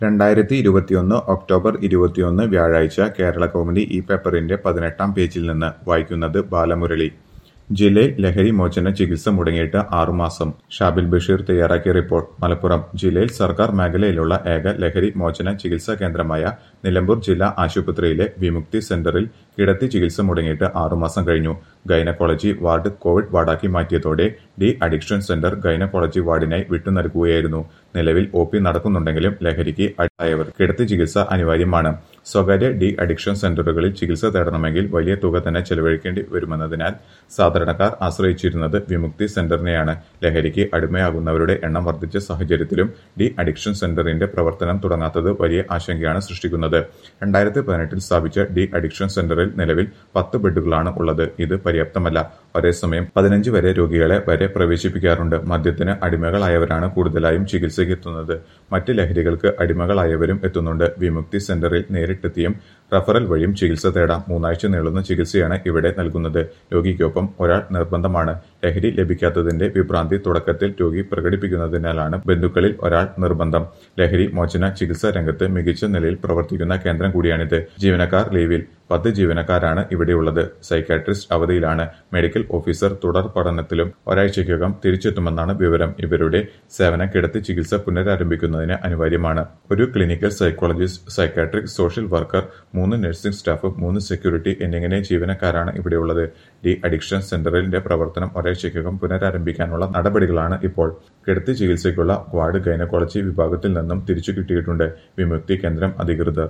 രണ്ടായിരത്തി ഇരുപത്തിയൊന്ന് ഒക്ടോബർ ഇരുപത്തിയൊന്ന് വ്യാഴാഴ്ച കേരളകൗമുദി ഈ പേപ്പറിന്റെ പതിനെട്ടാം പേജിൽ നിന്ന് വായിക്കുന്നത് ബാലമുരളി ജില്ലയിൽ ലഹരി മോചന ചികിത്സ മുടങ്ങിയിട്ട് ആറുമാസം ഷാബിൽ ബഷീർ തയ്യാറാക്കിയ റിപ്പോർട്ട് മലപ്പുറം ജില്ലയിൽ സർക്കാർ മേഖലയിലുള്ള ഏക ലഹരി മോചന ചികിത്സാ കേന്ദ്രമായ നിലമ്പൂർ ജില്ലാ ആശുപത്രിയിലെ വിമുക്തി സെന്ററിൽ കിടത്തി ചികിത്സ മുടങ്ങിയിട്ട് ആറുമാസം കഴിഞ്ഞു ഗൈനക്കോളജി വാർഡ് കോവിഡ് വാർഡാക്കി മാറ്റിയതോടെ ഡി അഡിക്ഷൻ സെന്റർ ഗൈനക്കോളജി വാർഡിനായി വിട്ടുനൽകുകയായിരുന്നു നിലവിൽ ഒ പി നടക്കുന്നുണ്ടെങ്കിലും ലഹരിക്ക് അടിയായവർ കിടത്തി ചികിത്സ അനിവാര്യമാണ് സ്വകാര്യ ഡി അഡിക്ഷൻ സെന്ററുകളിൽ ചികിത്സ തേടണമെങ്കിൽ വലിയ തുക തന്നെ ചെലവഴിക്കേണ്ടി വരുമെന്നതിനാൽ സാധാരണക്കാർ ആശ്രയിച്ചിരുന്നത് വിമുക്തി സെന്ററിനെയാണ് ലഹരിക്ക് അടിമയാകുന്നവരുടെ എണ്ണം വർദ്ധിച്ച സാഹചര്യത്തിലും ഡി അഡിക്ഷൻ സെന്ററിന്റെ പ്രവർത്തനം തുടങ്ങാത്തത് വലിയ ആശങ്കയാണ് സൃഷ്ടിക്കുന്നത് രണ്ടായിരത്തി പതിനെട്ടിൽ സ്ഥാപിച്ച ഡി അഡിക്ഷൻ സെന്ററിൽ നിലവിൽ പത്ത് ബെഡുകളാണ് ഉള്ളത് ഇത് പര്യാപ്തമല്ല ഒരേസമയം പതിനഞ്ച് വരെ രോഗികളെ വരെ പ്രവേശിപ്പിക്കാറുണ്ട് മദ്യത്തിന് അടിമകളായവരാണ് കൂടുതലായും ചികിത്സയ്ക്ക് എത്തുന്നത് മറ്റ് ലഹരികൾക്ക് അടിമകളായവരും എത്തുന്നുണ്ട് വിമുക്തി സെന്ററിൽ നേരിട്ടെത്തിയും റഫറൽ വഴിയും ചികിത്സ തേടാം മൂന്നാഴ്ച നീളുന്ന ചികിത്സയാണ് ഇവിടെ നൽകുന്നത് രോഗിക്കൊപ്പം ഒരാൾ നിർബന്ധമാണ് ലഹരി ലഭിക്കാത്തതിന്റെ വിഭ്രാന്തി തുടക്കത്തിൽ രോഗി പ്രകടിപ്പിക്കുന്നതിനാലാണ് ബന്ധുക്കളിൽ ഒരാൾ നിർബന്ധം ലഹരി മോചന ചികിത്സാ രംഗത്ത് മികച്ച നിലയിൽ പ്രവർത്തിക്കുന്ന കേന്ദ്രം കൂടിയാണിത് ജീവനക്കാർ ലീവിൽ പത്ത് ജീവനക്കാരാണ് ഇവിടെയുള്ളത് സൈക്കാട്രിസ്റ്റ് അവധിയിലാണ് മെഡിക്കൽ ഓഫീസർ തുടർ പഠനത്തിലും ഒരാഴ്ചയ്ക്കകം തിരിച്ചെത്തുമെന്നാണ് വിവരം ഇവരുടെ സേവനം കിടത്തി ചികിത്സ പുനരാരംഭിക്കുന്നതിന് അനിവാര്യമാണ് ഒരു clinical psychologist psychiatric social worker മൂന്ന് നഴ്സിംഗ് സ്റ്റാഫ് മൂന്ന് സെക്യൂരിറ്റി എന്നിങ്ങനെ ജീവനക്കാരാണ് ഇവിടെയുള്ളത് ഡി അഡിക്ഷൻ സെന്ററിന്റെ പ്രവർത്തനം ഒരാഴ്ചയ്ക്കകം പുനരാരംഭിക്കാനുള്ള നടപടികളാണ് ഇപ്പോൾ കിടത്തി ചികിത്സയ്ക്കുള്ള വാർഡ് ഗൈനക്കോളജി വിഭാഗത്തിൽ നിന്നും തിരിച്ചു കിട്ടിയിട്ടുണ്ട് വിമുക്തി കേന്ദ്രം അധികൃതർ